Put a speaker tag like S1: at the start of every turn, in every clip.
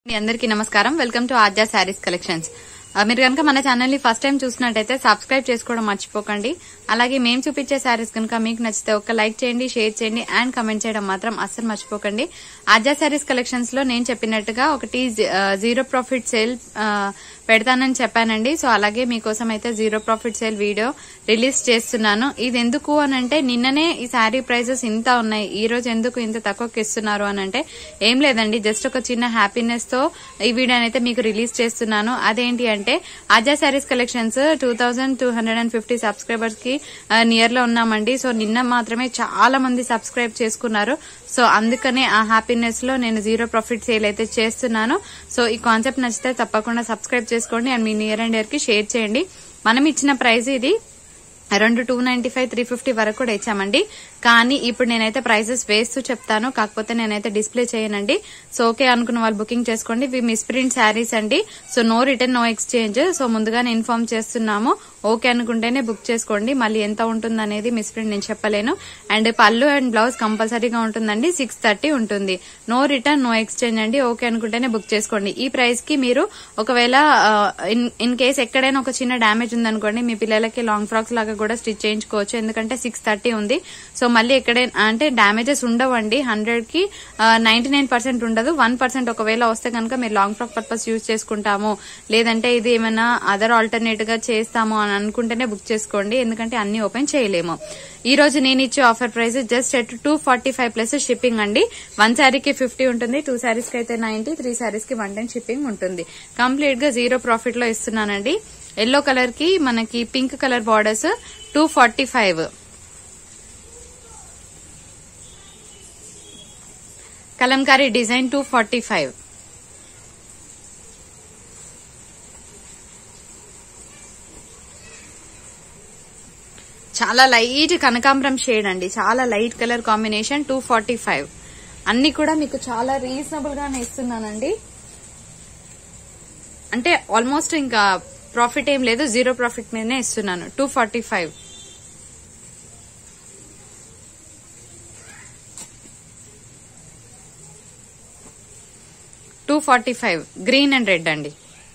S1: మీ అందరికీ నమస్కారం welcome to Aadya sarees collections ఆ, మీరు కనుక మన ఛానల్ ని ఫస్ట్ టైం చూసినట్టయితే సబ్స్క్రైబ్ చేసుకోవడం మర్చిపోకండి అలాగే మేము చూపించే శారీస్ కనుక మీకు నచ్చితే ఒక లైక్ చేయండి షేర్ చేయండి అండ్ కమెంట్ చేయడం మాత్రం అస్సలు మర్చిపోకండి ఆద్యా శారీస్ కలెక్షన్స్ లో నేను చెప్పినట్టుగా ఒకటి జీరో ప్రాఫిట్ సేల్ పెడతానని చెప్పానండి సో అలాగే మీకోసం అయితే zero profit sale video release చేస్తున్నాను ఇది ఎందుకు అని అంటే నిన్ననే ఈ శారీ ప్రైజెస్ ఇంత ఉన్నాయి ఈ రోజు ఎందుకు ఇంత తక్కువకి ఇస్తున్నారు అని అంటే ఏం లేదండి జస్ట్ ఒక చిన్న హ్యాపీనెస్ తో ఈ వీడియోని అయితే మీకు రిలీజ్ చేస్తున్నాను అదేంటి అంటే Aaja sarees collections two thousand two hundred and fifty subscribers కి నియర్ లో ఉన్నామండి సో నిన్న మాత్రమే చాలా మంది సబ్స్క్రైబ్ చేసుకున్నారు సో అందుకనే ఆ హ్యాపీనెస్ లో నేను జీరో ప్రాఫిట్ సేల్ అయితే చేస్తున్నాను సో ఈ కాన్సెప్ట్ నచ్చితే తప్పకుండా సబ్స్క్రైబ్ చేసుకోండి అండ్ మీ నియర్ అండ్ ఇయర్ కి షేర్ చేయండి మనం ఇచ్చిన ప్రైస్ ఇది రెండు two ninety five three fifty వరకు కూడా ఇచ్చామండి కానీ ఇప్పుడు నేనైతే ప్రైసెస్ వేస్తూ చెప్తాను కాకపోతే నేనైతే డిస్ప్లే చేయనండి సో ఓకే అనుకున్న వాళ్ళు బుకింగ్ చేసుకోండి ఇవి మిస్ ప్రింట్ శారీస్ అండి so no return no exchange so ముందుగానే ఇన్ఫార్మ్ చేస్తున్నాము ఓకే అనుకుంటేనే బుక్ చేసుకోండి మళ్ళీ ఎంత ఉంటుంది అనేది మిస్ ప్రింట్ నేను చెప్పలేను అండ్ పళ్ళు అండ్ బ్లౌజ్ కంపల్సరీగా ఉంటుందండి సిక్స్ థర్టీ ఉంటుంది నో రిటర్న్ నో ఎక్స్చేంజ్ అండి ఓకే అనుకుంటేనే బుక్ చేసుకోండి ఈ ప్రైస్ కి మీరు ఒకవేళ ఇన్ కేస్ ఎక్కడైనా ఒక చిన్న డ్యామేజ్ ఉందనుకోండి మీ పిల్లలకి లాంగ్ ఫ్రాక్స్ లాగా కూడా స్టిచ్ చేయించుకోవచ్చు ఎందుకంటే సిక్స్ థర్టీ ఉంది సో మళ్ళీ ఎక్కడైనా అంటే డ్యామేజెస్ ఉండవండి హండ్రెడ్ కి నైన్టీ నైన్ పర్సెంట్ ఉండదు వన్ పర్సెంట్ ఒకవేళ వస్తే కనుక మీరు లాంగ్ ఫ్రాక్ పర్పస్ యూజ్ చేసుకుంటాము లేదంటే ఇది ఏమైనా అదర్ ఆల్టర్నేట్ గా చేస్తాము అని అనుకుంటేనే బుక్ చేసుకోండి ఎందుకంటే అన్ని ఓపెన్ చేయలేము ఈ రోజు నేను ఇచ్చే offer price just at two forty five plus shipping అండి వన్ శారీకి ఫిఫ్టీ ఉంటుంది టూ శారీస్ కి అయితే నైన్టీ త్రీ శారీస్ కి వన్ టెన్ షిప్పింగ్ ఉంటుంది కంప్లీట్ గా జీరో ప్రాఫిట్ లో ఇస్తున్నానండి ఎల్లో కలర్ కి మనకి pink colour borders two forty five kalamkari design two forty five చాలా లైట్ కనకాంబరం షేడ్ అండి చాలా light colour combination two forty five అన్ని కూడా మీకు చాలా రీజనబుల్ గానే ఇస్తున్నానండి అంటే ఆల్మోస్ట్ ఇంకా ప్రాఫిట్ ఏం లేదు జీరో ప్రాఫిట్ మీదనే ఇస్తున్నాను two forty five two forty five green and red అండి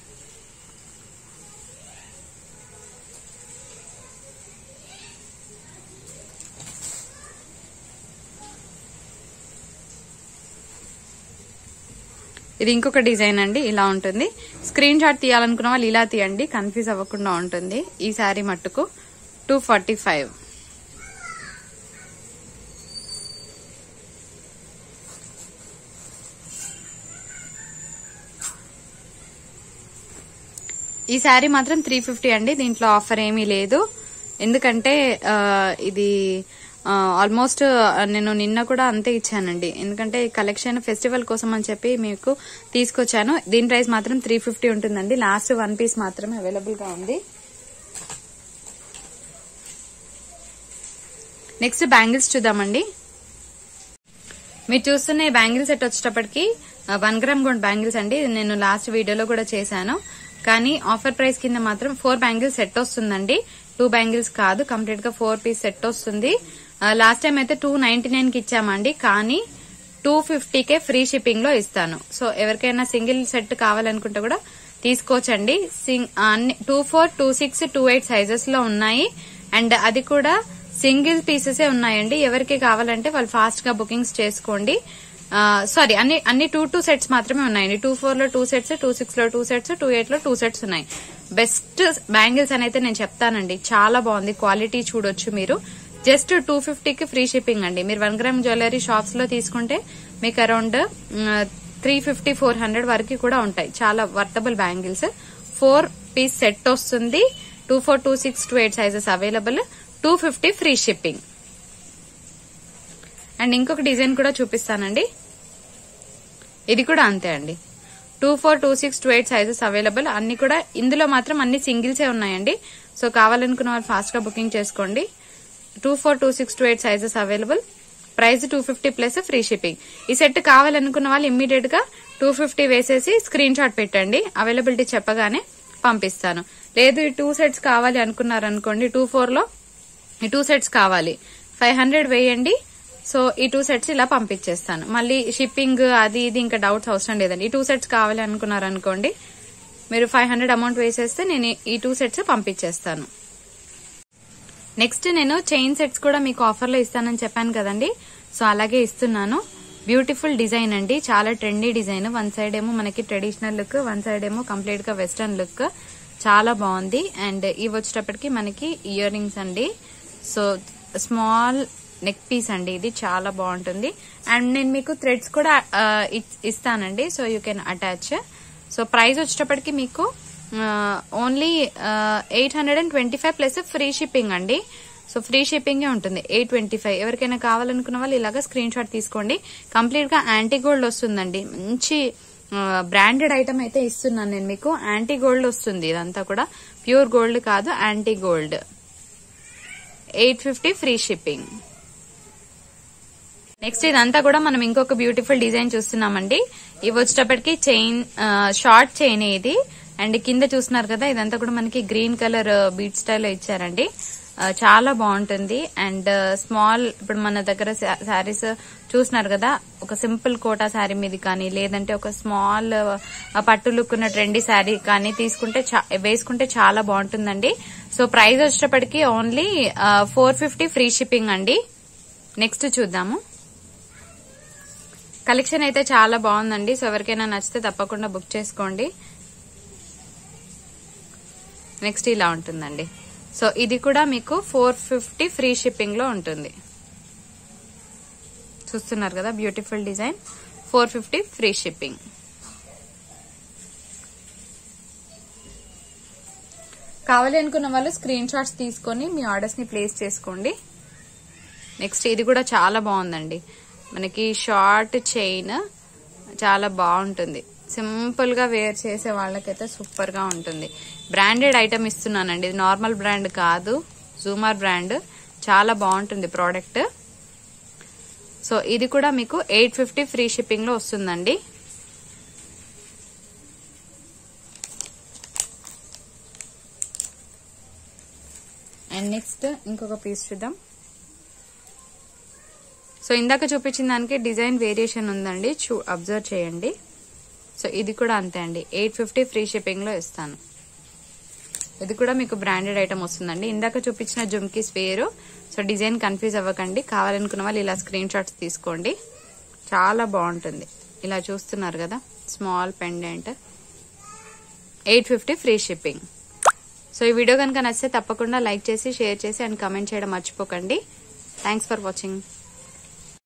S1: ఇది ఇంకొక డిజైన్ అండి ఇలా ఉంటుంది స్క్రీన్ షాట్ తీయాలనుకున్న వాళ్ళు ఇలా తీయండి కన్ఫ్యూజ్ అవ్వకుండా ఉంటుంది ఈ శారీ మట్టుకు టూ ఫార్టీ ఫైవ్ ఈ శారీ మాత్రం త్రీ ఫిఫ్టీ అండి దీంట్లో ఆఫర్ ఏమీ లేదు ఎందుకంటే ఆ, ఇది ఆల్మోస్ట్ నేను నిన్న కూడా అంతే ఇచ్చానండి ఎందుకంటే ఈ కలెక్షన్ ఫెస్టివల్ కోసం అని చెప్పి మీకు తీసుకొచ్చాను దీని ప్రైస్ మాత్రం త్రీ ఫిఫ్టీ ఉంటుందండి లాస్ట్ వన్ పీస్ మాత్రమే అవైలబుల్ గా ఉంది నెక్స్ట్ బ్యాంగిల్స్ చూద్దామండి మీరు చూస్తున్న ఈ బ్యాంగిల్ సెట్ వచ్చేటప్పటికి వన్ గ్రామ్ గోల్డ్ బ్యాంగిల్స్ అండి ఇది నేను లాస్ట్ వీడియోలో కూడా చేశాను కానీ ఆఫర్ ప్రైస్ కింద మాత్రం ఫోర్ బ్యాంగిల్స్ సెట్ వస్తుందండి టూ బ్యాంగిల్స్ కాదు కంప్లీట్ గా ఫోర్ పీస్ సెట్ వస్తుంది లాస్ట్ టైం అయితే టూ నైన్టీ నైన్ కి ఇచ్చామండి కానీ టూ ఫిఫ్టీకే ఫ్రీ షిప్పింగ్ లో ఇస్తాను సో ఎవరికైనా సింగిల్ సెట్ కావాలనుకుంటే కూడా తీసుకోవచ్చండి two four two six two eight sizes లో ఉన్నాయి అండ్ అది కూడా సింగిల్ పీసెసే ఉన్నాయండి ఎవరికి కావాలంటే వాళ్ళు ఫాస్ట్ గా బుకింగ్స్ చేసుకోండి సారీ అన్ని అన్ని టూ టూ సెట్స్ మాత్రమే ఉన్నాయండి టూ ఫోర్ లో టూ సెట్స్ టూ సిక్స్ లో టూ సెట్స్ టూ ఎయిట్ లో టూ సెట్స్ ఉన్నాయి బెస్ట్ బ్యాంగిల్స్ అని అయితే నేను చెప్తానండి చాలా బాగుంది క్వాలిటీ చూడొచ్చు మీరు జస్ట్ టూ ఫిఫ్టీకి ఫ్రీ షిప్పింగ్ అండి మీరు వన్ గ్రామ్ జ్యువెలరీ షాప్స్ లో తీసుకుంటే మీకు around three fifty four hundred వరకు కూడా ఉంటాయి చాలా worthable bangles four piece set వస్తుంది two four two six two eight sizes available two fifty free shipping and ఇంకొక డిజైన్ కూడా చూపిస్తానండి ఇది కూడా అంతే అండి two four two six two eight sizes available అన్ని కూడా ఇందులో మాత్రం అన్ని సింగిల్సే ఉన్నాయండి సో కావాలనుకున్న వాళ్ళు ఫాస్ట్ గా బుకింగ్ చేసుకోండి two four two six two eight sizes available price two fifty plus free shipping ఈ సెట్ కావాలనుకున్న వాళ్ళు ఇమ్మీడియట్ గా టూ ఫిఫ్టీ వేసేసి స్క్రీన్ షాట్ పెట్టండి అవైలబిలిటీ చెప్పగానే పంపిస్తాను లేదు ఈ టూ సెట్స్ కావాలి అనుకున్నారు అనుకోండి టూ ఫోర్ లో ఈ టూ సెట్స్ కావాలి ఫైవ్ హండ్రెడ్ వేయండి సో ఈ టూ సెట్స్ ఇలా పంపించేస్తాను మళ్ళీ షిప్పింగ్ అది ఇది ఇంకా డౌట్స్ అవసరం లేదండి ఈ టూ సెట్స్ కావాలి అనుకున్నారు అనుకోండి మీరు ఫైవ్ హండ్రెడ్ అమౌంట్ వేసేస్తే నేను ఈ టూ సెట్స్ పంపించేస్తాను నెక్స్ట్ నేను చైన్ సెట్స్ కూడా మీకు ఆఫర్లో ఇస్తానని చెప్పాను కదండి సో అలాగే ఇస్తున్నాను బ్యూటిఫుల్ డిజైన్ అండి చాలా ట్రెండీ డిజైన్ వన్ సైడ్ ఏమో మనకి ట్రెడిషనల్ లుక్ వన్ సైడ్ ఏమో కంప్లీట్ గా వెస్టర్న్ లుక్ చాలా బాగుంది అండ్ ఇవి వచ్చేటప్పటికి మనకి ఇయర్ రింగ్స్ అండి సో స్మాల్ నెక్ పీస్ అండి ఇది చాలా బాగుంటుంది అండ్ నేను మీకు థ్రెడ్స్ కూడా ఆ, ఇచ్- ఇస్తానండి so you can attach so price వచ్చేటప్పటికి మీకు only eight hundred and twenty five plus free shipping అండి సో ఫ్రీ షిప్పింగ్ ఉంటుంది ఎయిట్ ట్వంటీ ఫైవ్ ఎవరికైనా కావాలనుకున్న వాళ్ళు ఇలాగా స్క్రీన్ షాట్ తీసుకోండి కంప్లీట్ గా యాంటీ గోల్డ్ వస్తుందండి మంచి బ్రాండెడ్ ఐటమ్ అయితే ఇస్తున్నాను నేను మీకు యాంటీ గోల్డ్ వస్తుంది ఇదంతా కూడా ప్యూర్ గోల్డ్ కాదు anti gold eight fifty free shipping next ఇదంతా కూడా మనం ఇంకొక బ్యూటిఫుల్ డిజైన్ చూస్తున్నామండి ఇవి వచ్చేటప్పటికి చైన్ షార్ట్ చైన్ ఇది అండ్ కింద చూస్తున్నారు కదా ఇదంతా కూడా మనకి గ్రీన్ కలర్ బీట్ స్టైల్లో ఇచ్చారండి ఆ, చాలా బాగుంటుంది అండ్ స్మాల్ ఇప్పుడు మన దగ్గర శారీస్ చూస్తున్నారు కదా ఒక సింపుల్ కోటా శారీ మీద కానీ లేదంటే ఒక స్మాల్ పట్టు లుక్ ఉన్న ట్రెండీ శారీ కానీ తీసుకుంటే చా- వేసుకుంటే చాలా బాగుంటుందండి సో ప్రైస్ వచ్చేటప్పటికి only four fifty free shipping అండి నెక్స్ట్ చూద్దాము కలెక్షన్ అయితే చాలా బాగుందండి సో ఎవరికైనా నచ్చితే తప్పకుండా బుక్ చేసుకోండి నెక్స్ట్ ఇలా ఉంటుందండి సో ఇది కూడా మీకు ఫోర్ ఫిఫ్టీ ఫ్రీ షిప్పింగ్ లో ఉంటుంది చూస్తున్నారు కదా beautiful design four fifty free shipping కావాలి అనుకున్న వాళ్ళు స్క్రీన్ షాట్స్ తీసుకొని మీ ఆర్డర్స్ ని ప్లేస్ చేసుకోండి నెక్స్ట్ ఇది కూడా చాలా బాగుందండి మనకి షార్ట్ చైన్ చాలా బాగుంటుంది సింపుల్ గా వేర్ చేసే వాళ్ళకైతే సూపర్ గా ఉంటుంది బ్రాండెడ్ ఐటమ్ ఇస్తున్నానండి ఇది నార్మల్ బ్రాండ్ కాదు జూమర్ బ్రాండ్ చాలా బాగుంటుంది ప్రోడక్ట్ సో ఇది కూడా మీకు ఎయిట్ ఫిఫ్టీ ఫ్రీ షిప్పింగ్ లో వస్తుందండి అండ్ నెక్స్ట్ ఇంకొక పీస్ చూద్దాం సో ఇందాక చూపించిన దానికి డిజైన్ వేరియేషన్ ఉందండి చూ అబ్జర్వ్ చేయండి సో ఇది కూడా అంతే అండి ఎయిట్ ఫిఫ్టీ ఫ్రీ షిప్పింగ్ లో ఇస్తాను ఇది కూడా మీకు బ్రాండెడ్ ఐటమ్ వస్తుందండి ఇందాక చూపించిన జుమ్కీస్ వేరు సో డిజైన్ కన్ఫ్యూజ్ అవ్వకండి కావాలనుకున్న వాళ్ళు ఇలా స్క్రీన్ షాట్స్ తీసుకోండి చాలా బాగుంటుంది ఇలా చూస్తున్నారు కదా small pendant eight fifty free shipping so ఈ వీడియో కనుక నచ్చితే తప్పకుండా లైక్ చేసి షేర్ చేసి అండ్ కమెంట్ చేయడం మర్చిపోకండి థ్యాంక్స్ ఫర్ వాచింగ్